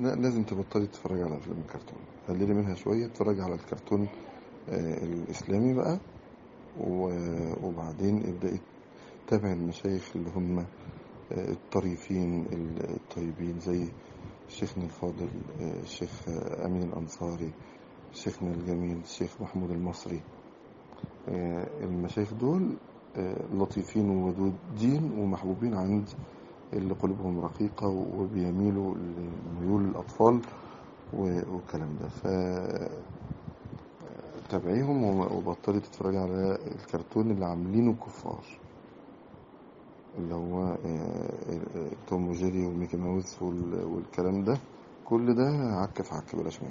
لا لازم تبطلي تتفرجي على افلام الكرتون قللي منها شويه اتفرجي على الكرتون آه، الاسلامي بقى و- وبعدين ابدأي تابعي المشايخ اللي هم آه، الطريفين الطيبين زي شيخنا الفاضل آه، الشيخ آه، أمين الأنصاري شيخنا الجميل الشيخ محمود المصري آه، المشايخ دول آه، لطيفين وودودين ومحبوبين عند اللي قلوبهم رقيقة وبيميلوا لميول الأطفال و- والكلام ده ف تابعيهم وم- وبطلي تتفرجي على الكرتون اللي عاملينه كفار اللي هو آه، آه، توم وجيري وميكي ماوس وال- والكلام ده كل ده عك في عك بلاش منه